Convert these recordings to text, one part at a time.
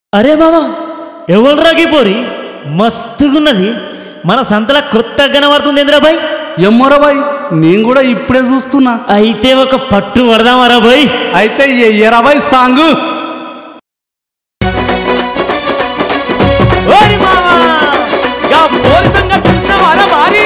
అరే బాబా ఎవరు పోరి మస్తుగున్నది మన సంతల కొత్త కనబడుతుంది ఇంద్రాబాయ్ ఎమ్మోరా బాయ్ నేను కూడా ఇప్పుడే చూస్తున్నా అయితే ఒక పట్టు పడదామరా బాయ్ అయితే ఎయ్యరా బాయ్ సాంగ్ ఓయ్ మావా గా పోరి సంగతి చూసినావారా మారి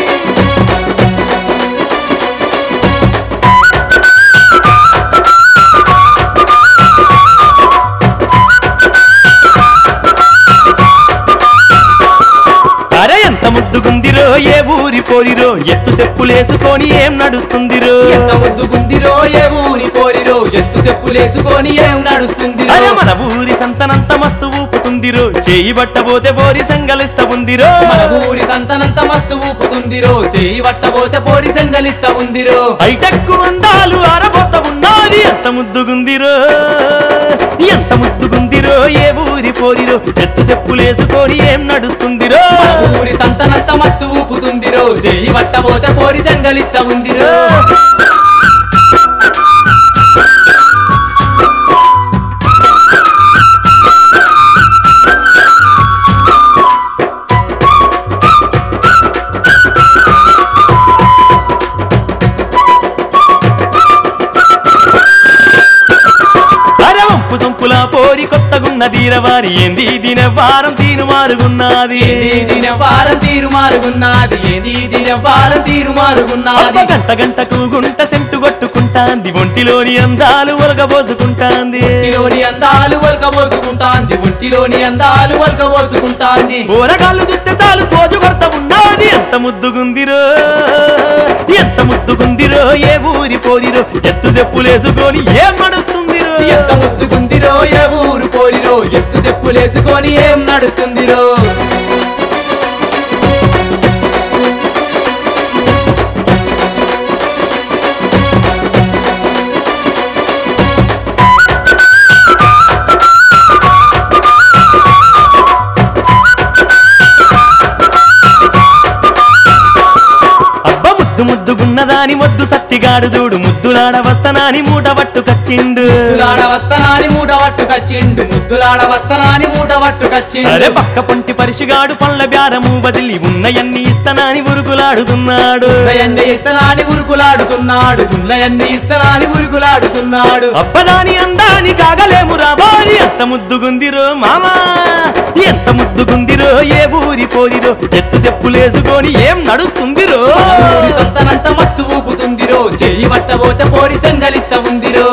అరే ఎంత ముద్దుగుందిరో ఏ ఊరి పోరిరో ఎత్తు చెప్పులేసుకొని ఏం నడుస్తుందిరో ఎంత ముద్దుగుందిరో ఏ ఊరి పోరిరో ఎత్తు చెప్పులేసుకొని ఏం నడుస్తుంది అరే మన ఊరి సంతనంత మస్తు ఊపుతుందిరో చేయి బట్టబోతే బోరి సంగలిస్త ఉందిరో మన ఊరి సంతనంత మస్తు ఊపుతుందిరో చేయి పట్టబోతే పోరి సెంగలిస్త ఉందిరో ఐటక్కు అందాలు ఆరబోత ఉన్నది ఎంత ముద్దుగుందిరో ఎంత ముద్దుగుందిరో ఏ ఊరి పోరిరో ఎత్తు చెప్పులేసుకొని ఏం నడుస్తుందిరో మన ఊరి సంతనంత మస్తు ఊపుతుందిరో చేయి పట్టబోతే పోరి సెంగలిస్త ఉందిరో అరే వంపు సొంపుల పోరి కొత్తగున్న దీరవారి ఏంది దిన వారం తీరు మారుగున్నది ఏది దిన వారం తీరు మారుగున్నది ఏది దిన వారం తీరు మారుగున్నది గంట గంటకు గుంట సెంటు కొట్టుకుంటాంది ఒంటిలోని అందాలు ఒలగబోసుకుంటాంది ఒంటిలోని అందాలు వలకబోసుకుంటాంది ఒంటిలోని అందాలు వలకబోసుకుంటాంది ఊరగాళ్ళు దుట్ట చాలు పోజు కొడత ఉన్నది ఎంత ముద్దుగుందిరో ఎంత ముద్దుగుందిరో ఏ ఊరి పోరిరో ఎత్తు చెప్పులేసుకొని ఏం నడుస్తుందిరో ఎంత ముద్దుగుందిరో ఏ ఊరు పోరిరో ఎత్తు చెప్పులేసుకొని ఏం నడుస్తుందిరో అబ్బ ముద్దు ముద్దుగున్నదాని మొద్దు సత్తిగాడు చూడు ముద్దులాడ వస్తనాని మూట పట్టుకొచ్చిండు ముద్దులాడ వస్తనాని మూట పట్టుకచ్చిండు ముద్దులాడ వస్తనాని మూట అరే పట్టుకచ్చిండు పక్క పొంటి పరిసిగాడు పళ్ళ బ్యారము బదిలి ఉన్నయన్ని ఇస్తనాని ఉరుకులాడుతున్నాడు గున్నయన్ని ఇస్తనాని ఉరుకులాడుతున్నాడు గున్నయన్ని ఇస్తనాని ఉరుకులాడుతున్నాడు అబ్బదాని అందాని కాగలేము రాబోయి ఎంత ముద్దుగుందిరో మామా ఎంత ముద్దుగుందిరో ఏ ఊరి పోరిరో ఎత్తు చెప్పులేసుకొని ఏం నడుస్తుందిరో ఊరి సొంతనంత మస్తు ఊపుతుందిరో చెయ్యి పట్టబోతే పోరి సెంగలిత్త ఉందిరో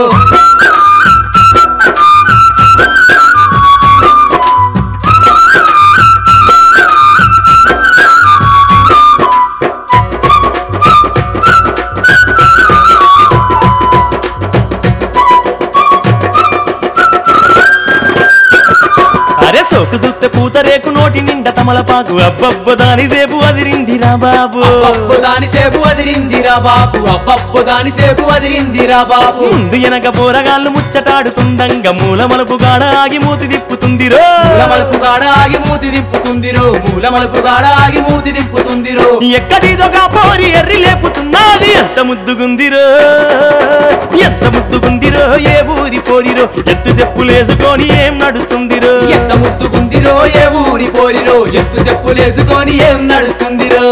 అరే సోకు దుత్త పూతరేకు నోటి నిండా తమలపాకు అబ్బబ్బ దాని సేపు అదిరిందిరా బాబు అబ్బబ్బు దాని సేపు అదిరిందిరా బాబు అబ్బబ్బు దాని సేపు అదిరిందిరా బాబు ముందు వెనక పోరగాళ్ళు ముచ్చటాడుతుండంగా మూల మలుపు గాడ ఆగి మూతి తిప్పుతుందిరో మూల మలుపు కాడ ఆగి మూతి దిప్పుతుందిరో మూల మలుపు కాడ ఆగి మూతి దిప్పుతుందిరో ఎక్కడిదొక పోరి ఎర్రి లేపుతున్నది ఎంత ముద్దుగుందిరో ఎంత ముద్దుగుందిరో ఏ ఊరి పోరిరో ఎత్తు చెప్పులేసుకొని ఏం నడుస్తుందిరో ఎంత ముద్దుకుందిరో ఏ ఊరి పోరిరో ఎత్తు చెప్పులేసుకొని ఏం నడుస్తుందిరో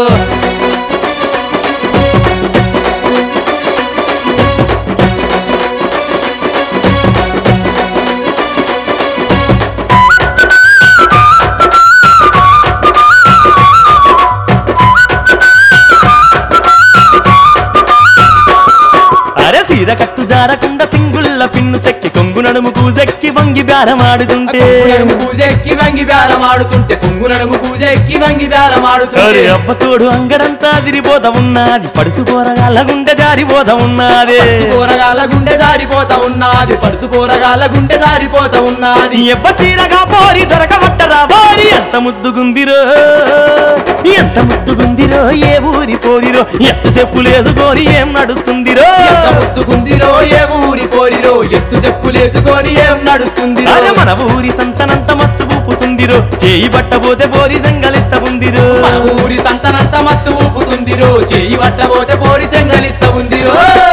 అరే సీర కట్టు జారకుండా సింగుల్ల పిన్ను సెక్కి కొంగు నడుము కూజెక్కి వంగి బేరమాడుతుంటే కొంగు నడుము పూజెక్కి వంగి బేరమాడుతుంటే కొంగు నడుము పూజెక్కి వంగి అరే బేరమాడుతుంటే అబ్బ తోడు అంగడంతా అదిరిపోత ఉన్నది పడుసు పోరగాళ్ళ గుండె జారిపోత ఉన్నది పడుసు కూరగాల గుండె జారిపోతా ఉన్నది పడుసు కూరగాల గుండె జారిపోతా ఉన్నది ఎబ్బ తీరగా పోరి దొరకబట్టరా పోరి ఎంత ముద్దుగుందిరో ఎంత ముద్దుగుందిరో ఏ ఊరి పోరిరో ఎత్తు చెప్పులేసుకొని ఏం నడుస్తుందిరో ఎంత ముద్దుకుందిరో ఏ ఊరి పోరిరో ఎత్తు చెప్పులేసుకొని ఏం నడుస్తుందిరో అరే మన ఊరి సంతనంత మత్తు ఊపుతుందిరో చేయి పట్టబోతే పోరి సంగలిస్త ఉందిరో మన ఊరి సంతనంత మత్తు ఊపుతుందిరో చేయి పట్టబోతే పోరి సెంగలిస్త ఉందిరో